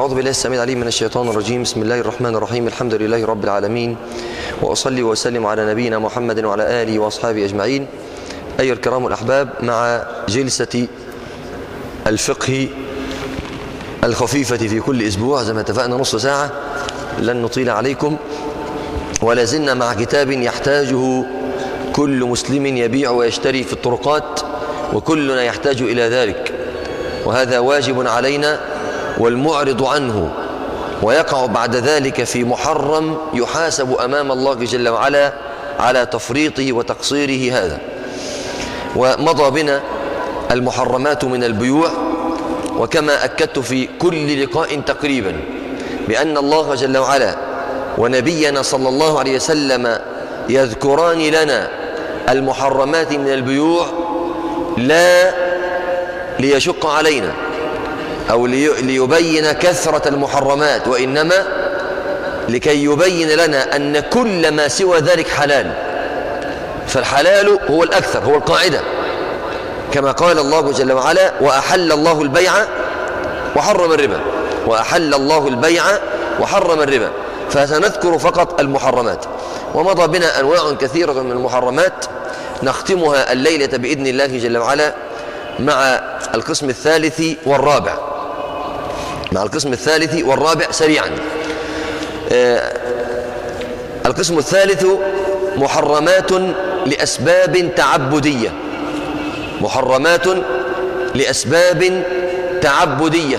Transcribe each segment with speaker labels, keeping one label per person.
Speaker 1: أعوذ بالله السميع العليم من الشيطان الرجيم بسم الله الرحمن الرحيم الحمد لله رب العالمين وأصلي وأسلم على نبينا محمد وعلى آله وأصحابه أجمعين أيها الكرام الأحباب مع جلسة الفقه الخفيفة في كل أسبوع زي ما اتفقنا نص ساعة لن نطيل عليكم ولا زلنا مع كتاب يحتاجه كل مسلم يبيع ويشتري في الطرقات وكلنا يحتاج إلى ذلك وهذا واجب علينا والمعرض عنه ويقع بعد ذلك في محرم يحاسب أمام الله جل وعلا على تفريطه وتقصيره هذا ومضى بنا المحرمات من البيوع وكما أكدت في كل لقاء تقريبا بأن الله جل وعلا ونبينا صلى الله عليه وسلم يذكران لنا المحرمات من البيوع لا ليشق علينا أو ليبين كثرة المحرمات وإنما لكي يبين لنا أن كل ما سوى ذلك حلال فالحلال هو الأكثر هو القاعدة كما قال الله جل وعلا وأحل الله البيع وحرم الربا وأحل الله البيع وحرم الربا فسنذكر فقط المحرمات ومضى بنا أنواع كثيرة من المحرمات نختمها الليلة بإذن الله جل وعلا مع القسم الثالث والرابع مع القسم الثالث والرابع سريعا آه القسم الثالث محرمات لأسباب تعبدية محرمات لأسباب تعبدية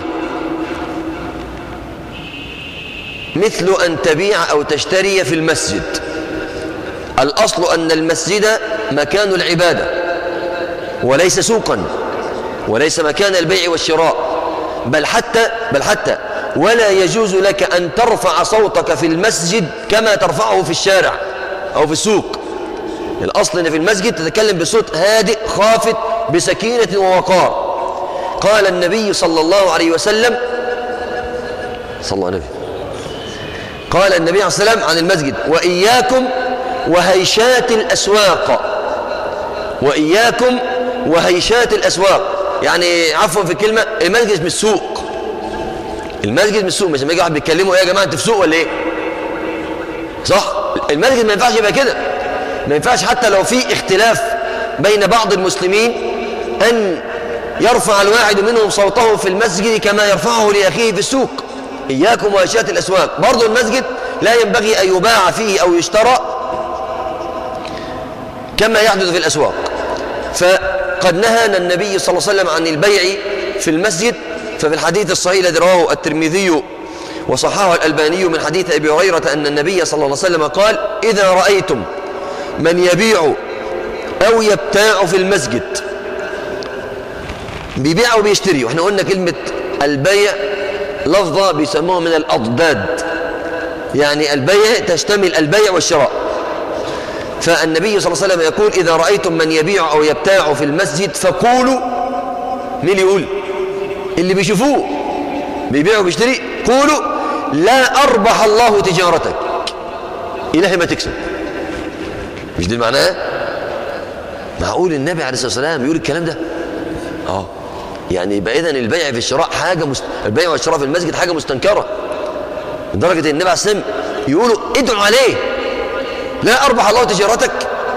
Speaker 1: مثل أن تبيع أو تشتري في المسجد الأصل أن المسجد مكان العبادة وليس سوقا وليس مكان البيع والشراء بل حتى بل حتى ولا يجوز لك أن ترفع صوتك في المسجد كما ترفعه في الشارع أو في السوق الأصل أن في المسجد تتكلم بصوت هادئ خافت بسكينة ووقار قال النبي صلى الله عليه وسلم صلى الله عليه وسلم قال النبي عليه الصلاة والسلام عن المسجد وإياكم وهيشات الأسواق وإياكم وهيشات الأسواق يعني عفوا في الكلمة المسجد مش سوق المسجد مش سوق مش لما يجي واحد بيتكلموا ايه يا جماعة انت في سوق ولا ايه صح المسجد ما ينفعش يبقى كده ما ينفعش حتى لو في اختلاف بين بعض المسلمين أن يرفع الواحد منهم صوته في المسجد كما يرفعه لأخيه في السوق إياكم وهيشات الأسواق برضو المسجد لا ينبغي أن يباع فيه أو يشترى كما يحدث في الأسواق فقد نهانا النبي صلى الله عليه وسلم عن البيع في المسجد ففي الحديث الصحيح الذي رواه الترمذي وصححه الألباني من حديث أبي هريرة أن النبي صلى الله عليه وسلم قال إذا رأيتم من يبيع أو يبتاع في المسجد بيبيع وبيشتري واحنا قلنا كلمة البيع لفظة بيسموها من الأضداد يعني البيع تشتمل البيع والشراء فالنبي صلى الله عليه وسلم يقول إذا رأيتم من يبيع أو يبتاع في المسجد فقولوا مين يقول اللي بيشوفوه بيبيع وبيشتري قولوا لا أربح الله تجارتك إلهي ما تكسب مش دي معناه معقول النبي عليه الصلاة والسلام يقول الكلام ده اه يعني يبقى اذا البيع في الشراء حاجة مست... البيع والشراء في المسجد حاجة مستنكرة لدرجة ان النبي عليه الصلاة والسلام يقولوا ادعوا عليه لا أربح الله تجارتك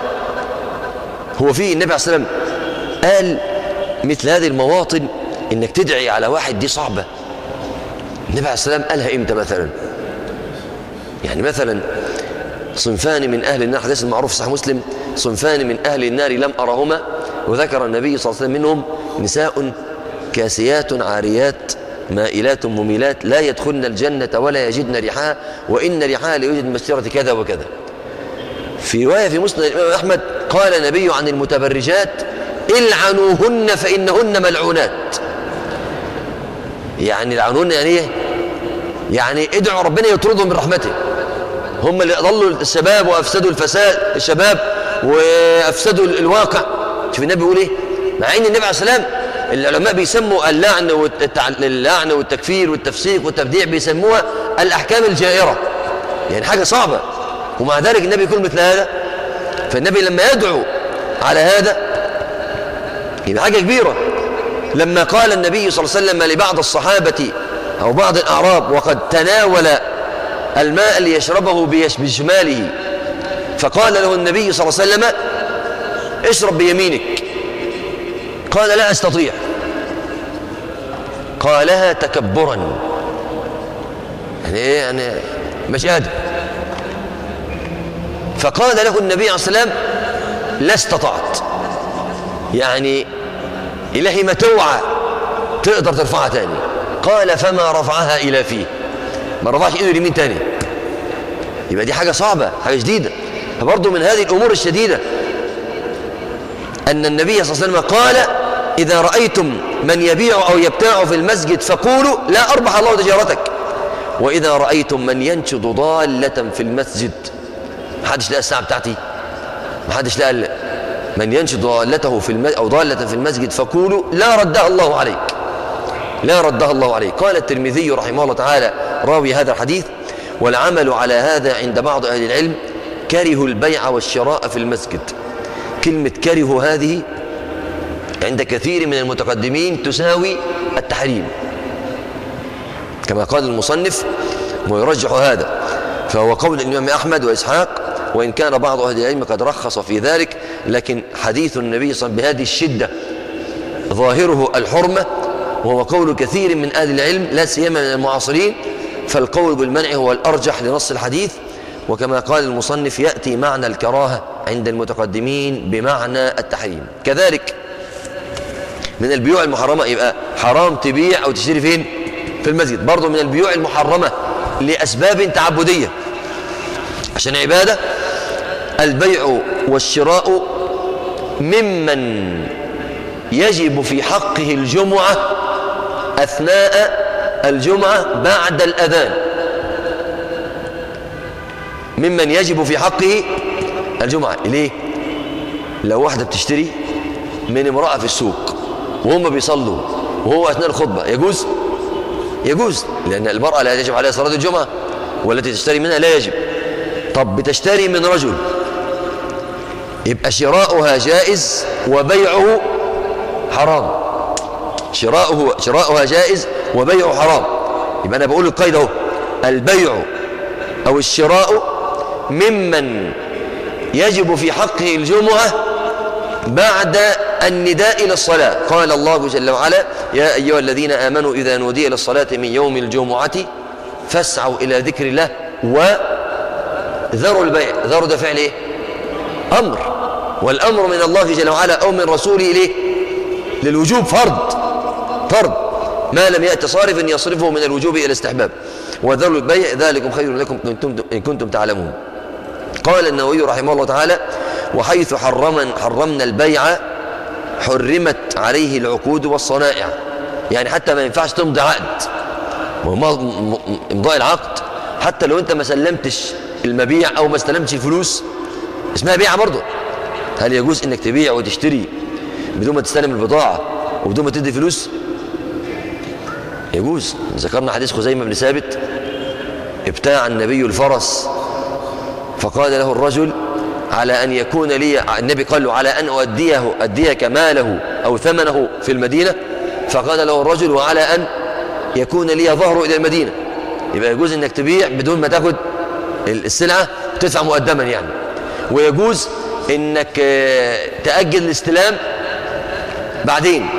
Speaker 1: هو في النبي عليه الصلاة والسلام قال مثل هذه المواطن انك تدعي على واحد دي صعبة النبي عليه الصلاة والسلام قالها امتى مثلا يعني مثلا صنفان من أهل النار حديث المعروف صحيح مسلم صنفان من أهل النار لم أرهما وذكر النبي صلى الله عليه وسلم منهم نساء كاسيات عاريات مائلات مميلات لا يدخلن الجنة ولا يجدن ريحها وإن ريحها ليوجد مسيرة كذا وكذا في رواية في مسند الإمام أحمد قال النبي عن المتبرجات العنوهن فإنهن ملعونات يعني العنوهن يعني ايه يعني ادعوا ربنا يطردهم من رحمته هم اللي أضلوا الشباب وأفسدوا الفساد الشباب وأفسدوا الواقع شوف النبي بيقول إيه مع إن النبي عليه السلام العلماء بيسموا اللعن والتع... اللعن والتكفير والتفسيق والتبديع بيسموها الأحكام الجائرة يعني حاجة صعبة ومع ذلك النبي يقول مثل هذا فالنبي لما يدعو على هذا يبقى حاجة كبيرة لما قال النبي صلى الله عليه وسلم لبعض الصحابة أو بعض الأعراب وقد تناول الماء ليشربه بشماله فقال له النبي صلى الله عليه وسلم اشرب بيمينك قال لا أستطيع قالها تكبرا يعني ايه يعني مش قادر فقال له النبي عليه الصلاه والسلام لا استطعت يعني الهي ما توعى تقدر ترفعها تاني قال فما رفعها الى فيه ما رفعش ايده اليمين تاني يبقى دي حاجه صعبه حاجه شديده فبرضه من هذه الامور الشديده ان النبي صلى الله عليه وسلم قال اذا رايتم من يبيع او يبتاع في المسجد فقولوا لا اربح الله تجارتك واذا رايتم من ينشد ضاله في المسجد ما حدش لقى الساعه بتاعتي ما حدش لقى من ينشد ضالته في المسجد او ضاله في المسجد فقولوا لا ردها الله عليك لا ردها الله عليك قال الترمذي رحمه الله تعالى راوي هذا الحديث والعمل على هذا عند بعض اهل العلم كرهوا البيع والشراء في المسجد كلمه كرهوا هذه عند كثير من المتقدمين تساوي التحريم كما قال المصنف ويرجح هذا فهو قول الإمام أحمد وإسحاق وإن كان بعض أهل العلم قد رخص في ذلك لكن حديث النبي صلى الله عليه وسلم بهذه الشدة ظاهره الحرمة وهو قول كثير من أهل العلم لا سيما من المعاصرين فالقول بالمنع هو الأرجح لنص الحديث وكما قال المصنف يأتي معنى الكراهة عند المتقدمين بمعنى التحريم كذلك من البيوع المحرمة يبقى حرام تبيع أو تشتري فين في المسجد برضه من البيوع المحرمة لأسباب تعبدية عشان عبادة البيع والشراء ممن يجب في حقه الجمعة أثناء الجمعة بعد الأذان ممن يجب في حقه الجمعة ليه؟ لو واحدة بتشتري من امرأة في السوق وهم بيصلوا وهو أثناء الخطبة يجوز؟ يجوز لأن المرأة لا يجب عليها صلاة الجمعة والتي تشتري منها لا يجب طب بتشتري من رجل يبقى شراؤها جائز وبيعه حرام شراؤه شراؤها جائز وبيعه حرام يبقى أنا بقول القيد اهو البيع أو الشراء ممن يجب في حقه الجمعة بعد النداء إلى الصلاة قال الله جل وعلا يا أيها الذين آمنوا إذا نودي للصلاة من يوم الجمعة فاسعوا إلى ذكر الله وذروا البيع ذروا ده فعل إيه أمر والأمر من الله جل وعلا أو من رسوله إليه للوجوب فرض فرض ما لم يأتي صارف يصرفه من الوجوب إلى الاستحباب وذروا البيع ذلكم خير لكم إن كنتم تعلمون قال النووي رحمه الله تعالى وحيث حرم حرمنا البيع حرمت عليه العقود والصنائع يعني حتى ما ينفعش تمضي عقد امضاء العقد حتى لو انت ما سلمتش المبيع او ما استلمتش الفلوس اسمها بيعه برضه هل يجوز انك تبيع وتشتري بدون ما تستلم البضاعه وبدون ما تدي فلوس يجوز ذكرنا حديث خزيمه بن ثابت ابتاع النبي الفرس فقال له الرجل على أن يكون لي النبي قال له على أن أؤديه أديك ماله أو ثمنه في المدينة فقال له الرجل وعلى أن يكون لي ظهره إلى المدينة يبقى يجوز أنك تبيع بدون ما تاخد السلعة تدفع مقدما يعني ويجوز أنك تأجل الاستلام بعدين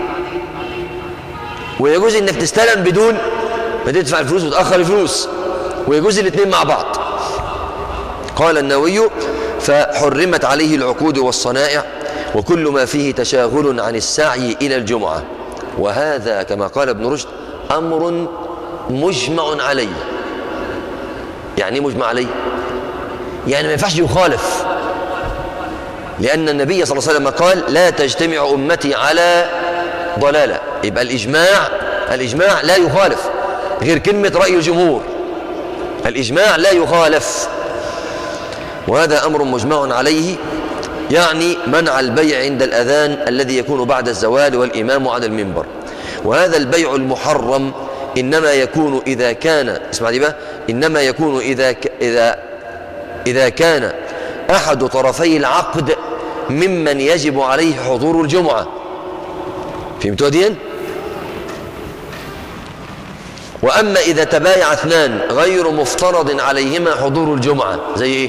Speaker 1: ويجوز أنك تستلم بدون ما تدفع الفلوس وتأخر الفلوس ويجوز الاثنين مع بعض قال النووي فحرمت عليه العقود والصنائع وكل ما فيه تشاغل عن السعي إلى الجمعة وهذا كما قال ابن رشد أمر مجمع عليه يعني مجمع عليه يعني ما ينفعش يخالف لأن النبي صلى الله عليه وسلم قال لا تجتمع أمتي على ضلالة يبقى الإجماع الإجماع لا يخالف غير كلمة رأي الجمهور الإجماع لا يخالف وهذا أمر مجمع عليه يعني منع البيع عند الأذان الذي يكون بعد الزوال والإمام على المنبر وهذا البيع المحرم إنما يكون إذا كان اسمع دي بقى إنما يكون إذا ك... إذا إذا كان أحد طرفي العقد ممن يجب عليه حضور الجمعة فهمتوا دين وأما إذا تبايع اثنان غير مفترض عليهما حضور الجمعة زي إيه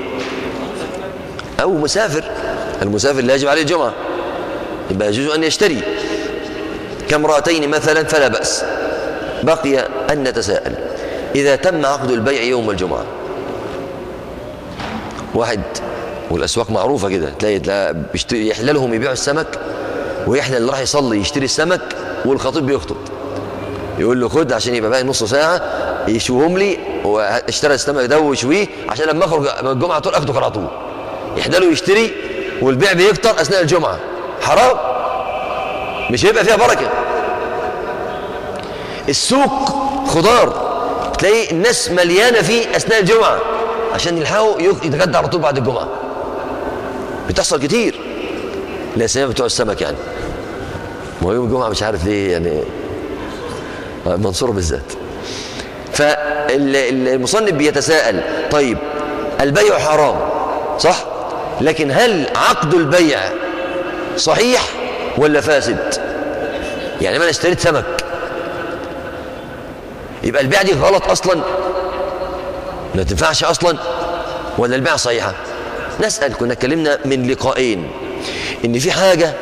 Speaker 1: أو مسافر المسافر لا يجب عليه الجمعة يبقى يجوز أن يشتري كامرأتين مثلا فلا بأس بقي أن نتساءل إذا تم عقد البيع يوم الجمعة واحد والأسواق معروفة كده تلاقي تلاقي بيشتري يحلى لهم يبيعوا السمك ويحلى اللي راح يصلي يشتري السمك والخطيب بيخطب يقول له خد عشان يبقى باقي نص ساعة يشوهم لي واشترى السمك ده ويشويه عشان لما اخرج من الجمعة طول اخده على طول يحلى له يشتري والبيع بيكتر اثناء الجمعة حرام مش هيبقى فيها بركة السوق خضار تلاقي الناس مليانة فيه اثناء الجمعة عشان يلحقوا يتغدى على طول بعد الجمعة بتحصل كتير لا سيما بتوع السمك يعني ما هو يوم الجمعة مش عارف ليه يعني منصور بالذات فالمصنف بيتساءل طيب البيع حرام صح لكن هل عقد البيع صحيح ولا فاسد يعني ما انا اشتريت سمك يبقى البيع دي غلط اصلا ما تنفعش اصلا ولا البيع صحيحه نسال كنا اتكلمنا من لقاءين ان في حاجه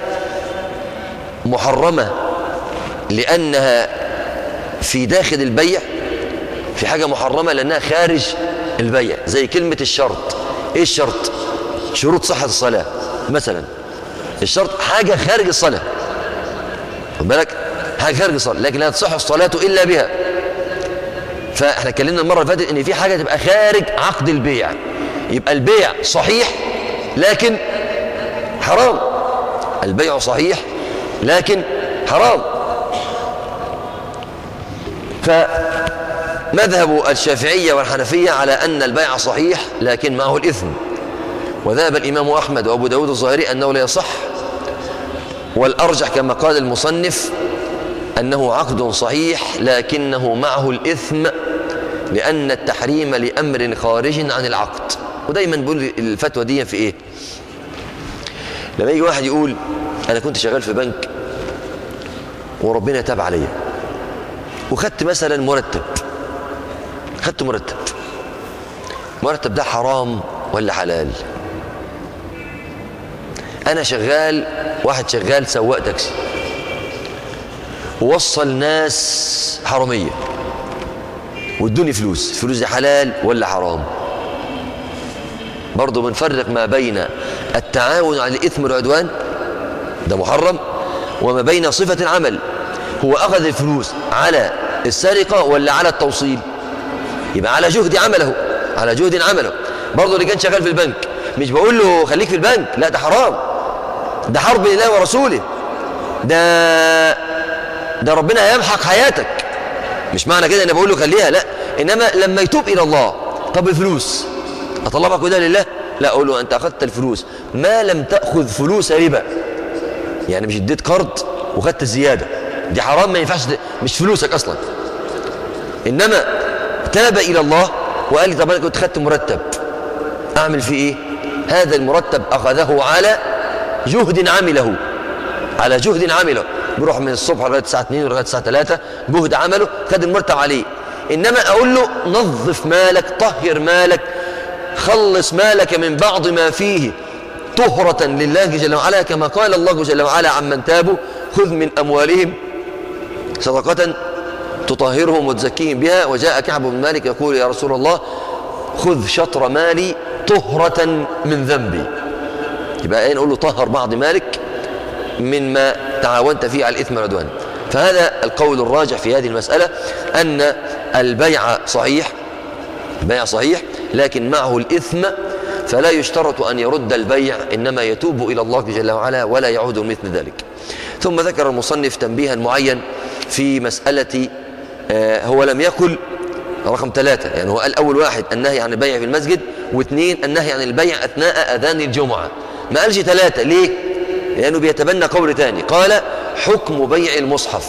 Speaker 1: محرمه لانها في داخل البيع في حاجه محرمه لانها خارج البيع زي كلمه الشرط ايه الشرط شروط صحه الصلاه مثلا الشرط حاجه خارج الصلاه خد بالك حاجه خارج الصلاه لكن لا تصح الصلاه الا بها فاحنا اتكلمنا المره اللي فاتت ان في حاجه تبقى خارج عقد البيع يبقى البيع صحيح لكن حرام البيع صحيح لكن حرام فمذهب الشافعية والحنفية على أن البيع صحيح لكن معه الإثم وذهب الإمام أحمد وأبو داود الظاهري أنه لا يصح والأرجح كما قال المصنف أنه عقد صحيح لكنه معه الإثم لأن التحريم لأمر خارج عن العقد ودايما بقول الفتوى دي في إيه لما يجي واحد يقول أنا كنت شغال في بنك وربنا تاب عليا وخدت مثلا مرتب خدت مرتب مرتب ده حرام ولا حلال انا شغال واحد شغال سواق تاكسي ووصل ناس حراميه وادوني فلوس الفلوس دي حلال ولا حرام برضه بنفرق ما بين التعاون على الاثم والعدوان ده محرم وما بين صفه العمل هو اخذ الفلوس على السرقه ولا على التوصيل يبقى على جهد عمله على جهد عمله برضه اللي كان شغال في البنك مش بقول له خليك في البنك لا ده حرام ده حرب لله ورسوله ده ده ربنا هيمحق حياتك مش معنى كده انا بقول له خليها لا انما لما يتوب الى الله طب الفلوس اطلبها كده لله لا اقول له انت اخذت الفلوس ما لم تاخذ فلوس ربا يعني مش اديت قرض وخدت الزياده دي حرام ما ينفعش مش فلوسك اصلا انما تاب الى الله وقال لي طب انا كنت خدت مرتب اعمل فيه ايه هذا المرتب اخذه على جهد عمله على جهد عمله بيروح من الصبح لغايه الساعه 2 لغايه الساعه 3 جهد عمله خد المرتب عليه انما اقول له نظف مالك طهر مالك خلص مالك من بعض ما فيه طهرة لله جل وعلا كما قال الله جل وعلا عمن تابوا خذ من أموالهم صدقة تطهرهم وتزكيهم بها وجاء كعب بن مالك يقول يا رسول الله خذ شطر مالي طهرة من ذنبي يبقى ايه نقول له طهر بعض مالك مما تعاونت فيه على الإثم والعدوان فهذا القول الراجح في هذه المسألة أن البيع صحيح البيع صحيح لكن معه الإثم فلا يشترط أن يرد البيع إنما يتوب إلى الله جل وعلا ولا يعود مثل ذلك ثم ذكر المصنف تنبيها معين في مسألة آه هو لم يقل رقم ثلاثة يعني هو قال أول واحد النهي عن البيع في المسجد واثنين النهي عن البيع أثناء أذان الجمعة ما قالش ثلاثة ليه؟ لأنه بيتبنى قول ثاني قال حكم بيع المصحف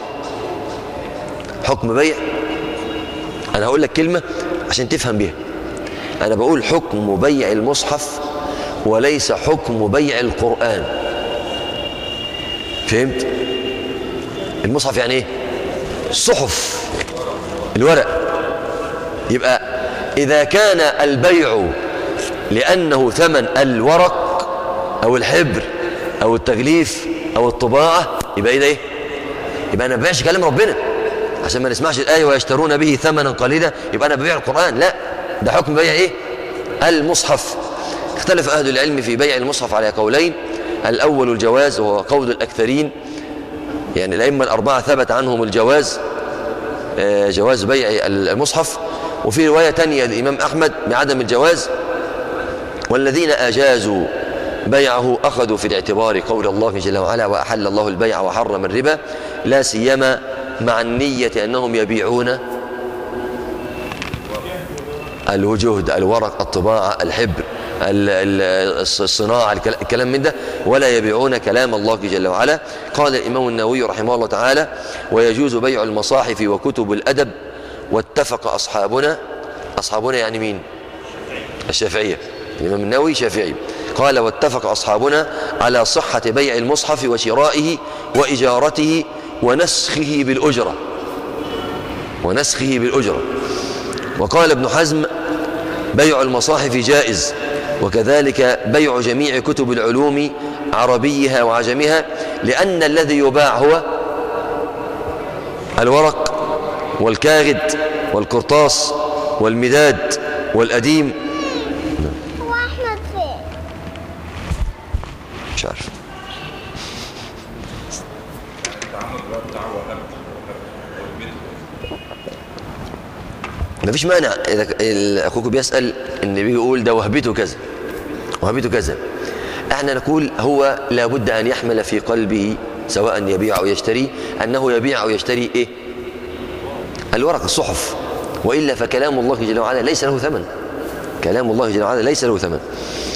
Speaker 1: حكم بيع أنا هقول لك كلمة عشان تفهم بيها أنا بقول حكم بيع المصحف وليس حكم بيع القرآن فهمت؟ المصحف يعني إيه؟ الصحف الورق يبقى إذا كان البيع لأنه ثمن الورق أو الحبر أو التغليف أو الطباعة يبقى إيه ده إيه؟ يبقى أنا ببيعش كلام ربنا عشان ما نسمعش الآية ويشترون به ثمنا قليلا يبقى أنا ببيع القرآن لا ده حكم بيع إيه؟ المصحف اختلف أهل العلم في بيع المصحف على قولين الأول الجواز وهو قول الأكثرين يعني الأئمة الأربعة ثبت عنهم الجواز آه، جواز بيع المصحف وفي رواية تانية للإمام أحمد بعدم الجواز والذين أجازوا بيعه أخذوا في الاعتبار قول الله جل وعلا وأحل الله البيع وحرم الربا لا سيما مع النية أنهم يبيعون الوجهد الورق الطباعة الحبر الصناعة الكلام من ده ولا يبيعون كلام الله جل وعلا قال الإمام النووي رحمه الله تعالى ويجوز بيع المصاحف وكتب الأدب واتفق أصحابنا أصحابنا يعني مين الشافعية الإمام النووي شافعي قال واتفق أصحابنا على صحة بيع المصحف وشرائه وإجارته ونسخه بالأجرة ونسخه بالأجرة وقال ابن حزم بيع المصاحف جائز وكذلك بيع جميع كتب العلوم عربيها وعجمها لأن الذي يباع هو الورق والكاغد والقرطاس والمداد والأديم
Speaker 2: هو احمد فين
Speaker 1: مش عارف مفيش مانع اذا ك- اخوك بيسال ان بيقول ده وهبته كذا وهبته كذا احنا نقول هو لابد ان يحمل في قلبه سواء يبيع او يشتري انه يبيع او يشتري ايه الورق الصحف والا فكلام الله جل وعلا ليس له ثمن كلام الله جل وعلا ليس له ثمن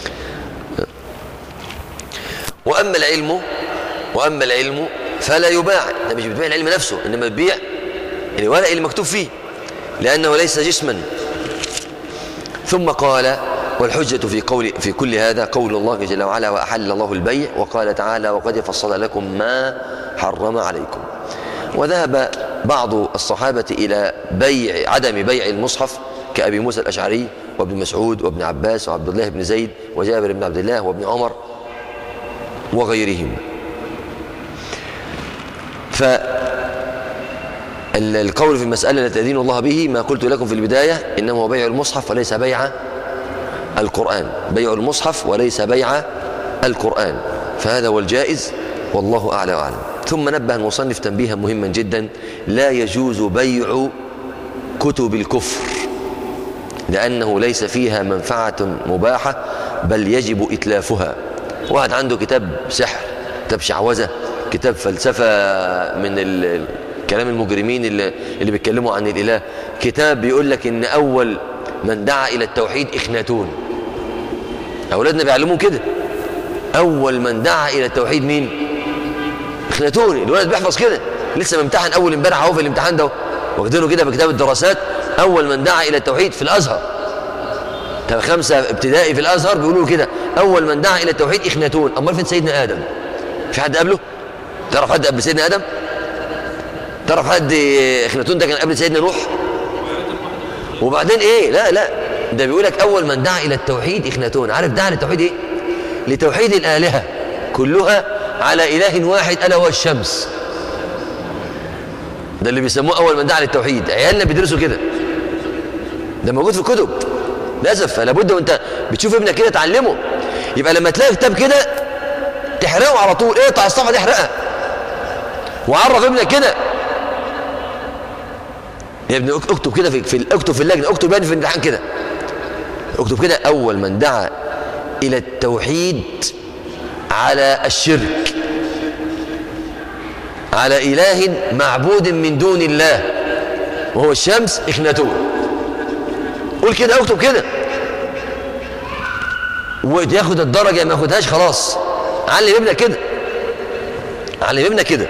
Speaker 1: واما العلم واما العلم فلا يباع انت مش بتبيع العلم نفسه انما بتبيع الورق اللي مكتوب فيه لانه ليس جسما ثم قال والحجة في قول في كل هذا قول الله جل وعلا وأحل الله البيع وقال تعالى وقد فصل لكم ما حرم عليكم وذهب بعض الصحابة إلى بيع عدم بيع المصحف كأبي موسى الأشعري وابن مسعود وابن عباس وعبد الله بن زيد وجابر بن عبد الله وابن عمر وغيرهم فالقول في المسألة التي أدين الله به ما قلت لكم في البداية إنما هو بيع المصحف وليس بيع القرآن بيع المصحف وليس بيع القرآن فهذا هو الجائز والله أعلى وأعلم ثم نبه المصنف تنبيها مهما جدا لا يجوز بيع كتب الكفر لأنه ليس فيها منفعة مباحة بل يجب إتلافها واحد عنده كتاب سحر كتاب شعوذة كتاب فلسفة من ال- كلام المجرمين اللي, اللي بيتكلموا عن الإله كتاب بيقول لك إن أول من دعا إلى التوحيد إخناتون أولادنا بيعلمون كده أول من دعا إلى التوحيد مين؟ إخناتون الولد بيحفظ كده لسه ممتحن أول امبارح أهو في الامتحان ده واخدينه كده في كتاب الدراسات أول من دعا إلى التوحيد في الأزهر طب خمسة ابتدائي في الأزهر بيقولوا كده أول من دعا إلى التوحيد إخناتون أمال فين سيدنا آدم؟ في حد قبله؟ تعرف حد قبل سيدنا آدم؟ تعرف حد إخناتون ده كان قبل سيدنا نوح؟ وبعدين ايه لا لا ده بيقول لك اول من دعا الى التوحيد اخناتون عارف دعا للتوحيد ايه لتوحيد الالهه كلها على اله واحد الا هو الشمس ده اللي بيسموه اول من دعا للتوحيد عيالنا بيدرسوا كده ده موجود في الكتب للاسف فلا بد وانت بتشوف ابنك كده تعلمه يبقى لما تلاقي كتاب كده تحرقه على طول اقطع الصفحه دي احرقها وعرف ابنك كده يا ابني اك- اكتب كده في, في اكتب في اللجنه اكتب يعني في الامتحان كده اكتب كده اول من دعا الى التوحيد على الشرك على اله معبود من دون الله وهو الشمس اخناتون قول كده اكتب كده وياخد الدرجه ما ياخدهاش خلاص علم ابنك كده علم ابنك كده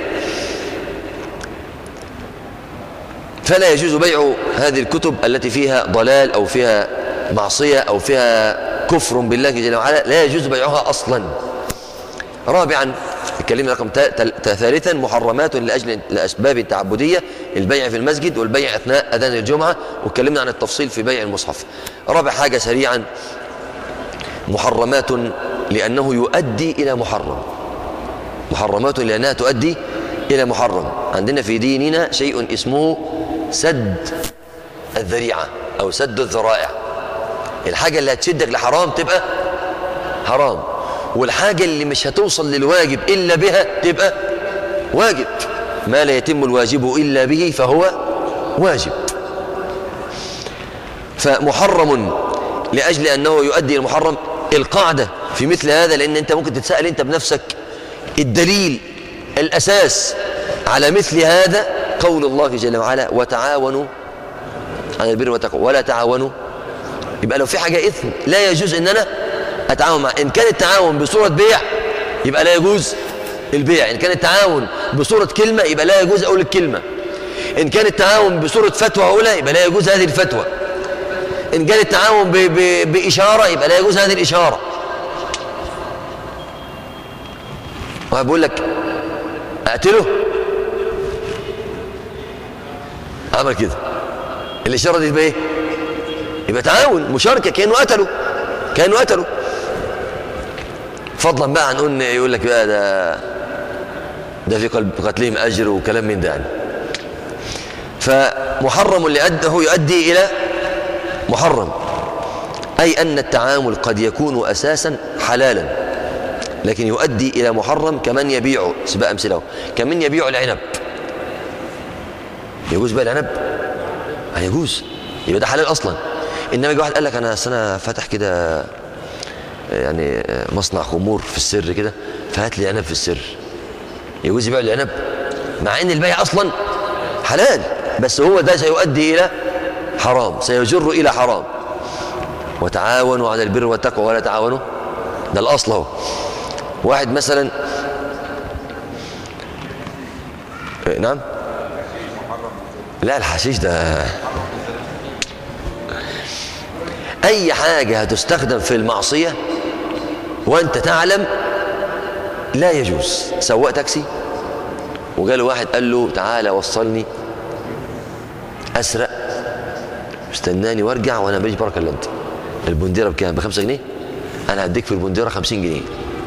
Speaker 1: فلا يجوز بيع هذه الكتب التي فيها ضلال أو فيها معصية أو فيها كفر بالله جل وعلا لا يجوز بيعها أصلا رابعا اتكلمنا رقم تا- تل- تا- ثالثا محرمات لاجل الاسباب التعبديه البيع في المسجد والبيع اثناء اذان الجمعه واتكلمنا عن التفصيل في بيع المصحف رابع حاجه سريعا محرمات لانه يؤدي الى محرم محرمات لانها تؤدي الى محرم عندنا في ديننا شيء اسمه سد الذريعه او سد الذرائع الحاجه اللي هتشدك لحرام تبقى حرام والحاجة اللي مش هتوصل للواجب إلا بها تبقى واجب ما لا يتم الواجب إلا به فهو واجب فمحرم لأجل أنه يؤدي إلى المحرم القاعدة في مثل هذا لأن أنت ممكن تتساءل أنت بنفسك الدليل الأساس على مثل هذا قول الله جل وعلا وتعاونوا على البر والتقوى ولا تعاونوا يبقى لو في حاجة إثم لا يجوز إن أنا أتعاون مع إن كان التعاون بصورة بيع يبقى لا يجوز البيع إن كان التعاون بصورة كلمة يبقى لا يجوز أقول الكلمة إن كان التعاون بصورة فتوى أقولها يبقى لا يجوز هذه الفتوى إن كان التعاون ب ب بإشارة يبقى لا يجوز هذه الإشارة واحد بيقول لك أقتله عمل كده الإشارة دي تبقى إيه؟ يبقى تعاون مشاركة كأنه قتله كأنه قتله فضلا بقى عن قلنا يقول لك بقى ده ده في قلب قتلهم أجر وكلام من ده يعني فمحرم لأنه يؤدي إلى محرم أي أن التعامل قد يكون أساسا حلالا لكن يؤدي إلى محرم كمن يبيع سباق أمثله كمن يبيع العنب يجوز بقى العنب؟ آه يجوز يبقى ده حلال أصلا إنما يجي واحد قال لك أنا أصل أنا فاتح كده يعني مصنع خمور في السر كده فهات لي عنب في السر يجوز يبيع العنب مع ان البيع اصلا حلال بس هو ده سيؤدي الى حرام سيجر الى حرام وتعاونوا على البر والتقوى ولا تعاونوا ده الاصل اهو واحد مثلا إيه، نعم لا الحشيش ده اي حاجه هتستخدم في المعصيه وانت تعلم لا يجوز سواق تاكسي وجاله واحد قال له تعالى وصلني اسرق استناني وارجع وانا ماليش بركه الا انت البنديره بكام بخمسة جنيه انا هديك في البنديره خمسين جنيه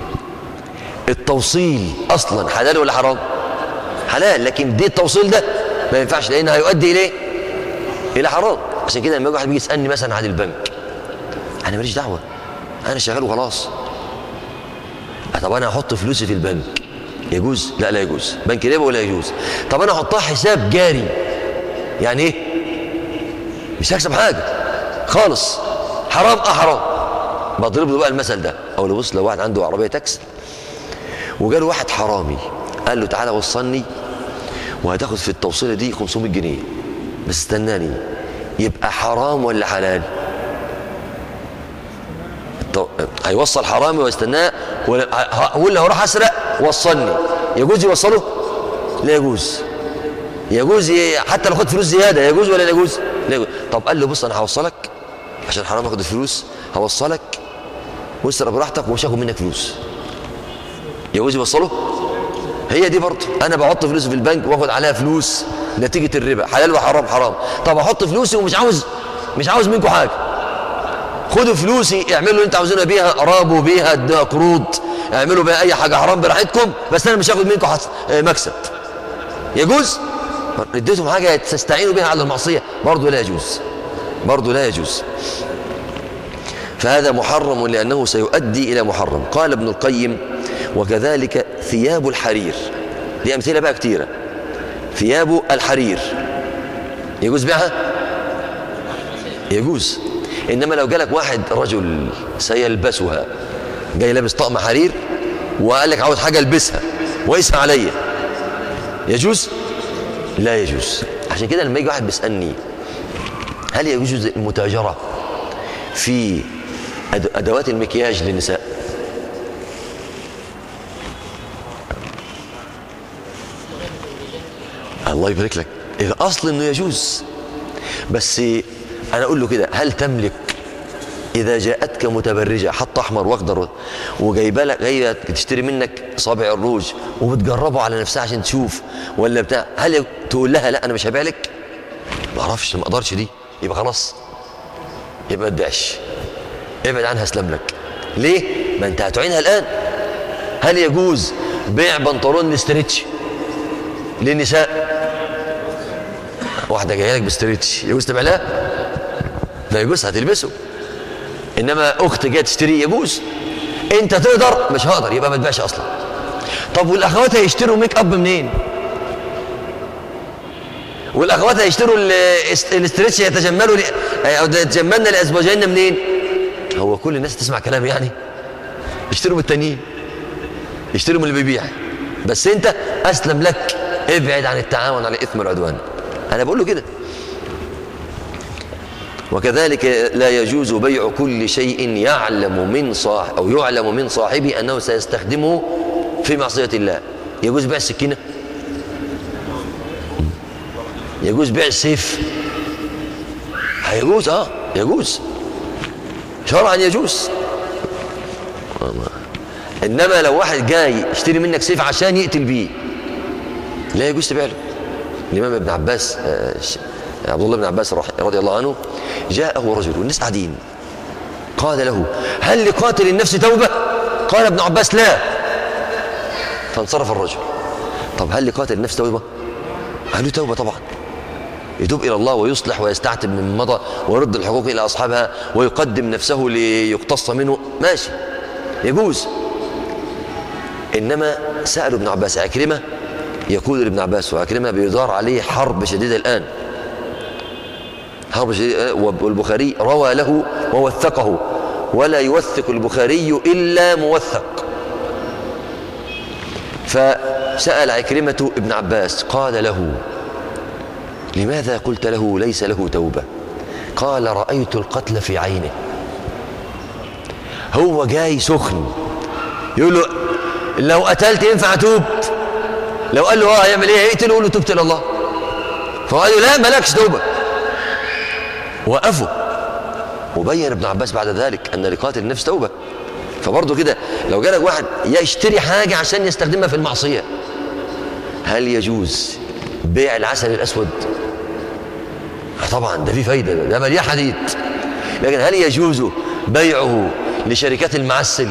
Speaker 1: التوصيل اصلا حلال ولا حرام حلال لكن دي التوصيل ده ما ينفعش لانه هيؤدي اليه الى حرام عشان كده لما يجي واحد بيجي يسالني مثلا عن البنك انا ماليش دعوه انا شغال وخلاص طب انا هحط فلوسي في البنك يجوز لا لا يجوز بنك ربا ولا يجوز طب انا احطها حساب جاري يعني ايه مش هكسب حاجه خالص حرام اه حرام بضرب له بقى المثل ده او لو بص لو واحد عنده عربيه تاكس وجاله واحد حرامي قال له تعالى وصلني وهتاخد في التوصيله دي 500 جنيه بس استناني يبقى حرام ولا حلال التو- هيوصل حرامي ويستناه ولا ه- هقول له هروح اسرق وصلني يجوز يوصله لا يجوز يجوز ي- حتى لو خد فلوس زياده يجوز ولا لا يجوز لا يجوز طب قال له بص انا هوصلك عشان حرام اخد الفلوس هوصلك واسرق براحتك ومش هاخد منك فلوس يجوز يوصله هي دي برضه انا بحط فلوسي في البنك واخد عليها فلوس نتيجه الربا حلال وحرام حرام طب احط فلوسي ومش عاوز مش عاوز منكم حاجه خدوا فلوسي اعملوا اللي انتوا عاوزينها بيها قرابوا بيها ادوها قروض اعملوا بيها اي حاجه حرام براحتكم بس انا مش هاخد منكم حس... آه، مكسب يجوز اديتهم حاجه تستعينوا بها على المعصيه برضه لا يجوز برضه لا يجوز فهذا محرم لأنه سيؤدي إلى محرم قال ابن القيم وكذلك ثياب الحرير دي أمثلة بقى كتيرة ثياب الحرير يجوز بيعها يجوز إنما لو جالك واحد رجل سيلبسها جاي لابس طقم حرير وقال لك عاوز حاجة البسها وقيسها عليا يجوز لا يجوز عشان كده لما يجي واحد بيسألني هل يجوز المتاجرة في أد- أدوات المكياج للنساء الله يبارك لك الأصل إنه يجوز بس أنا أقول له كده هل تملك إذا جاءتك متبرجة حط أحمر وأخضر وجايبة لك جاية تشتري منك صابع الروج وبتجربه على نفسها عشان تشوف ولا بتاع هل تقول لها لا أنا مش هبيع لك؟ ما أعرفش ما أقدرش دي يبقى خلاص يبقى ما تبيعش ابعد عنها اسلم لك ليه؟ ما أنت هتعينها الآن هل يجوز بيع بنطلون الاسترتش للنساء؟ واحدة جاية لك باسترتش يجوز تبيع لها؟ لا يجوز هتلبسه انما اخت جايه تشتري يجوز انت تقدر مش هقدر يبقى ما تبيعش اصلا طب والاخوات هيشتروا ميك اب منين والاخوات هيشتروا الاست- الاسترتش يتجملوا ل... او يتجملن لازواجهن منين هو كل الناس تسمع كلام يعني يشتروا من التانيين يشتروا من اللي بيبيع بس انت اسلم لك ابعد عن التعاون على الاثم والعدوان انا بقول له كده وكذلك لا يجوز بيع كل شيء يعلم من صاحب أو يعلم من صاحبه أنه سيستخدمه في معصية الله يجوز بيع السكينة يجوز بيع السيف هيجوز اه يجوز شرعا يجوز انما لو واحد جاي يشتري منك سيف عشان يقتل بيه لا يجوز تبيع له الامام ابن عباس آه، ش- عبد الله بن عباس رح- رضي الله عنه جاءه رجل والناس قاعدين قال له هل لقاتل النفس توبه قال ابن عباس لا فانصرف الرجل طب هل لقاتل النفس توبه قال له توبه طبعا يتوب الى الله ويصلح ويستعتب من مضى ويرد الحقوق الى اصحابها ويقدم نفسه ليقتص منه ماشي يجوز انما سالوا ابن عباس عكرمه يقول لابن عباس وعكرمه بيدار عليه حرب شديده الان حرب شديدة والبخاري روى له ووثقه ولا يوثق البخاري الا موثق فسال عكرمه ابن عباس قال له لماذا قلت له ليس له توبه قال رايت القتل في عينه هو جاي سخن يقول له لو قتلت ينفع اتوب لو قال له اه هيعمل ايه هيقتله يقول له تبت الى الله فقال له لا مالكش توبه وقفوا وبين ابن عباس بعد ذلك ان لقاتل النفس توبه فبرضه كده لو جالك واحد يشتري حاجه عشان يستخدمها في المعصيه هل يجوز بيع العسل الاسود طبعا ده فيه فايده ده, ده مليان حديد لكن هل يجوز بيعه لشركات المعسل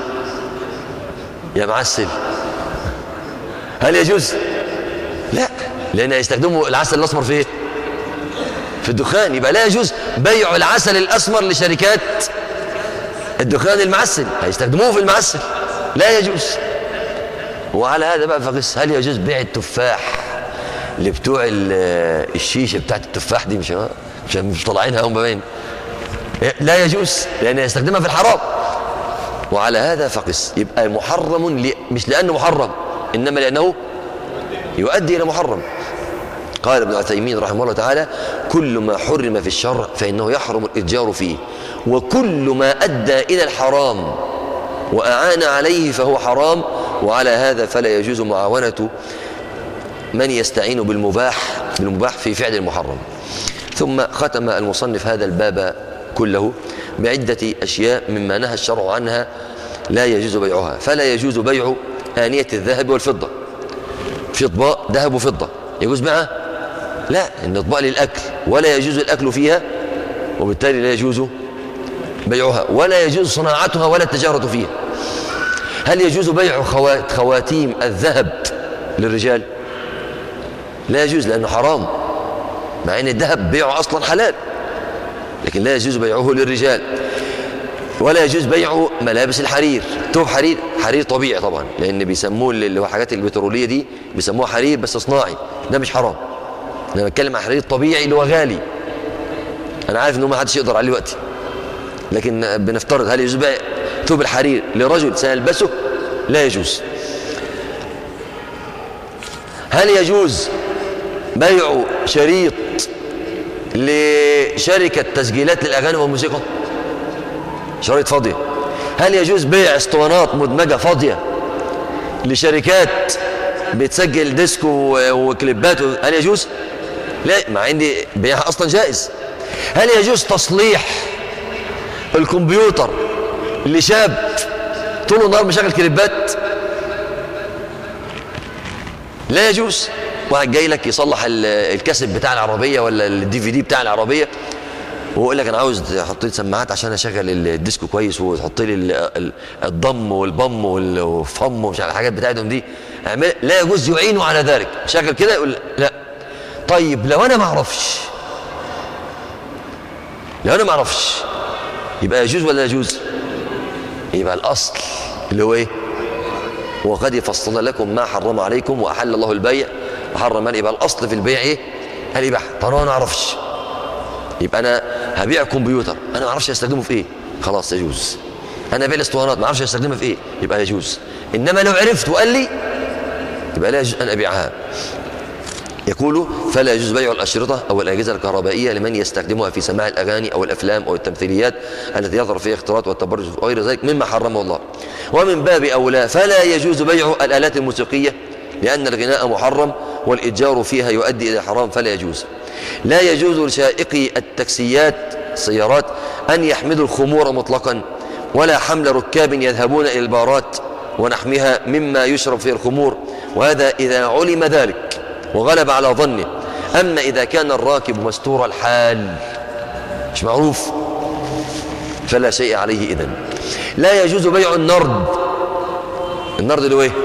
Speaker 1: يا معسل هل يجوز لا لان يستخدموا العسل الاسمر في ايه في الدخان يبقى لا يجوز بيع العسل الاسمر لشركات الدخان المعسل هيستخدموه في المعسل لا يجوز وعلى هذا بقى فقس هل يجوز بيع التفاح لبتوع ال- الشيشه بتاعت التفاح دي مش مش مش طالعينها هم باين لا يجوز لان يستخدمها في الحرام وعلى هذا فقس يبقى محرم ل... مش لانه محرم انما لانه يؤدي الى محرم قال ابن عثيمين رحمه الله تعالى كل ما حرم في الشرع فانه يحرم الاتجار فيه وكل ما ادى الى الحرام واعان عليه فهو حرام وعلى هذا فلا يجوز معاونه من يستعين بالمباح بالمباح في فعل المحرم ثم ختم المصنف هذا الباب كله بعدة أشياء مما نهى الشرع عنها لا يجوز بيعها فلا يجوز بيع آنية الذهب والفضة في أطباق ذهب وفضة يجوز بيعها؟ لا إن أطباق للأكل ولا يجوز الأكل فيها وبالتالي لا يجوز بيعها ولا يجوز صناعتها ولا التجارة فيها هل يجوز بيع خوات خواتيم الذهب للرجال؟ لا يجوز لأنه حرام مع أن الذهب بيعه أصلا حلال لكن لا يجوز بيعه للرجال ولا يجوز بيع ملابس الحرير توب حرير حرير طبيعي طبعا لان بيسموه اللي هو حاجات البتروليه دي بيسموها حرير بس صناعي ده مش حرام انا بتكلم عن حرير طبيعي اللي هو غالي انا عارف انه ما حدش يقدر عليه دلوقتي لكن بنفترض هل يجوز بيع ثوب الحرير لرجل سيلبسه لا يجوز هل يجوز بيع شريط لشركة تسجيلات للأغاني والموسيقى شريط فاضية هل يجوز بيع اسطوانات مدمجة فاضية لشركات بتسجل ديسكو وكليبات هل يجوز؟ لا مع ان بيعها اصلا جائز هل يجوز تصليح الكمبيوتر اللي شاب طول النهار مشغل كليبات لا يجوز واحد جاي لك يصلح ال- الكاسيت بتاع العربيه ولا الدي في دي بتاع العربيه ويقول لك انا عاوز تحط لي سماعات عشان اشغل الديسكو كويس وتحط لي ال- ال- الضم والبم وال- والفم ومش عارف الحاجات بتاعتهم دي اعمل- لا يجوز يعينه على ذلك شغل كده يقول لا طيب لو انا ما اعرفش لو انا ما اعرفش يبقى يجوز ولا لا يجوز يبقى الاصل اللي هو ايه وقد فصل لكم ما حرم عليكم واحل الله البيع وحرم ما يبقى الاصل في البيع ايه الاباحه طب انا ما اعرفش يبقى انا هبيع كمبيوتر انا ما اعرفش استخدمه في ايه خلاص يجوز انا ابيع الاسطوانات ما اعرفش استخدمها في ايه يبقى يجوز انما لو عرفت وقال لي يبقى لا يجوز ان ابيعها يقول فلا يجوز بيع الأشرطة أو الأجهزة الكهربائية لمن يستخدمها في سماع الأغاني أو الأفلام أو التمثيليات التي يظهر فيها اختلاط والتبرج وغير ذلك مما حرمه الله ومن باب أولى فلا يجوز بيع الآلات الموسيقية لأن الغناء محرم والإتجار فيها يؤدي إلى حرام فلا يجوز لا يجوز لسائقي التاكسيات السيارات أن يحملوا الخمور مطلقا ولا حمل ركاب يذهبون إلى البارات ونحمها مما يشرب فيه الخمور وهذا إذا علم ذلك وغلب على ظنه أما إذا كان الراكب مستور الحال مش معروف فلا شيء عليه إذن لا يجوز بيع النرد النرد اللي هو ايه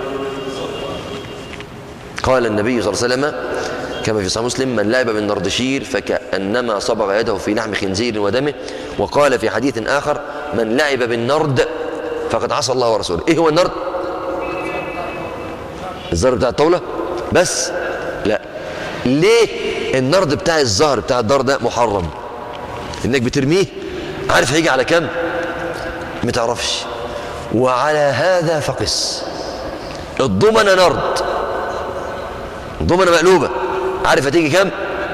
Speaker 1: قال النبي صلى الله عليه وسلم كما في صحيح مسلم من لعب بالنردشير فكأنما صبغ يده في لحم خنزير ودمه وقال في حديث آخر من لعب بالنرد فقد عصى الله ورسوله ايه هو النرد الزهر بتاع الطاولة بس لا ليه النرد بتاع الزهر بتاع الدار ده محرم انك بترميه عارف هيجي على كام ما تعرفش وعلى هذا فقس الضمنة نرد الضمنة مقلوبة عارف هتيجي كام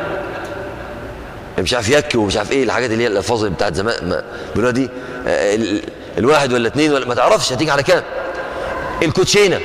Speaker 1: مش عارف يك ومش عارف ايه الحاجات اللي هي الالفاظ اللي بتاعت زمان ما بيقولوا دي آه، ال- الواحد ولا اتنين ولا ما تعرفش هتيجي على كام الكوتشينه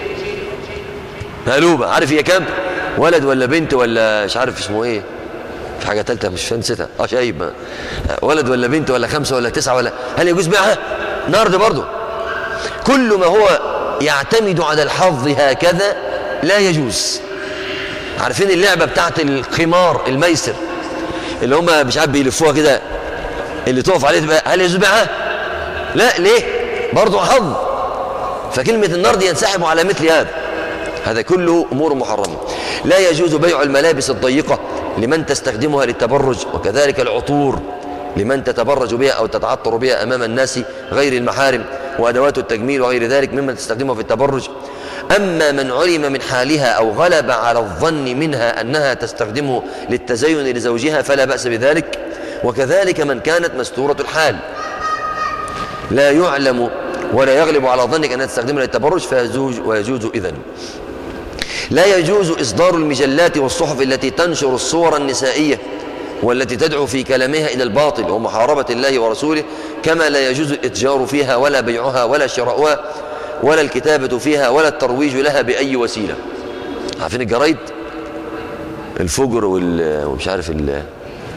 Speaker 1: مقلوبه عارف هي كام ولد ولا بنت ولا مش عارف اسمه ايه في حاجه ثالثه مش فاهم نسيتها اه شايب آه، ولد ولا بنت ولا خمسه ولا تسعه ولا هل يجوز بيعها نرد برضه كل ما هو يعتمد على الحظ هكذا لا يجوز عارفين اللعبه بتاعت القمار الميسر اللي هم مش عارف بيلفوها كده اللي تقف عليه تبقى هل يجوز بيعها لا ليه برضه حظ فكلمه النرد ينسحب على مثل هذا هذا كله امور محرمه لا يجوز بيع الملابس الضيقه لمن تستخدمها للتبرج وكذلك العطور لمن تتبرج بها او تتعطر بها امام الناس غير المحارم وادوات التجميل وغير ذلك ممن تستخدمها في التبرج اما من علم من حالها او غلب على الظن منها انها تستخدمه للتزين لزوجها فلا باس بذلك وكذلك من كانت مستوره الحال لا يعلم ولا يغلب على ظنك انها تستخدمها للتبرج فيجوز ويجوز اذن لا يجوز إصدار المجلات والصحف التي تنشر الصور النسائية والتي تدعو في كلامها إلى الباطل ومحاربة الله ورسوله كما لا يجوز الإتجار فيها ولا بيعها ولا شراؤها ولا الكتابة فيها ولا الترويج لها بأي وسيلة عارفين الجرايد الفجر وال... ومش عارف ال... ال...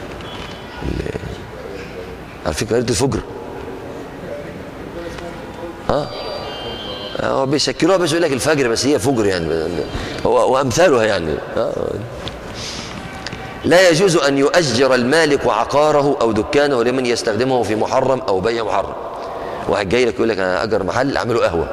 Speaker 1: عارفين جريدة الفجر اه هو بيشكلوها بس يقول لك الفجر بس هي فجر يعني هو وامثالها يعني آه. لا يجوز ان يؤجر المالك عقاره او دكانه لمن يستخدمه في محرم او بيع محرم واحد جاي لك يقول لك انا اجر محل اعمله قهوه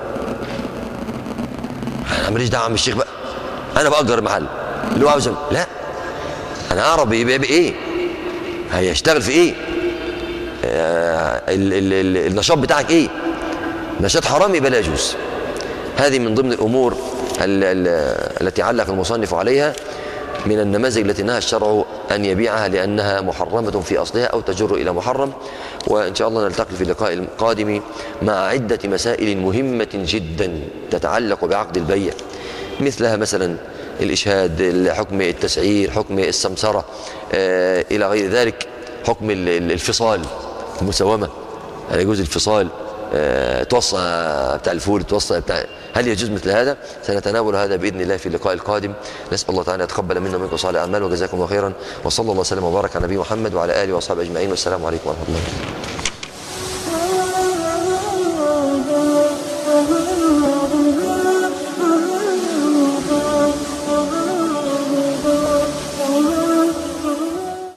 Speaker 1: انا ماليش دعوه من الشيخ بقى انا باجر محل اللي هو عاوز لا انا اعرف بيبيع بايه هيشتغل في ايه آه ال ال ال النشاط بتاعك ايه نشاط حرام يبقى لا يجوز هذه من ضمن الأمور ال- ال- التي علق المصنف عليها من النماذج التي نهى الشرع أن يبيعها لأنها محرمة في أصلها أو تجر إلى محرم وإن شاء الله نلتقي في اللقاء القادم مع عدة مسائل مهمة جدا تتعلق بعقد البيع مثلها مثلا الإشهاد حكم التسعير حكم السمسرة آه، إلى غير ذلك حكم ال- ال- الفصال المساومة هل يجوز الفصال آه، توصى بتاع الفول توصى بتاع هل يجوز مثل هذا سنتناول هذا باذن الله في اللقاء القادم نسال الله تعالى يتقبل منا ومنكم صالح الاعمال وجزاكم الله خيرا وصلى الله وسلم وبارك على نبينا محمد وعلى اله واصحابه اجمعين والسلام عليكم ورحمه الله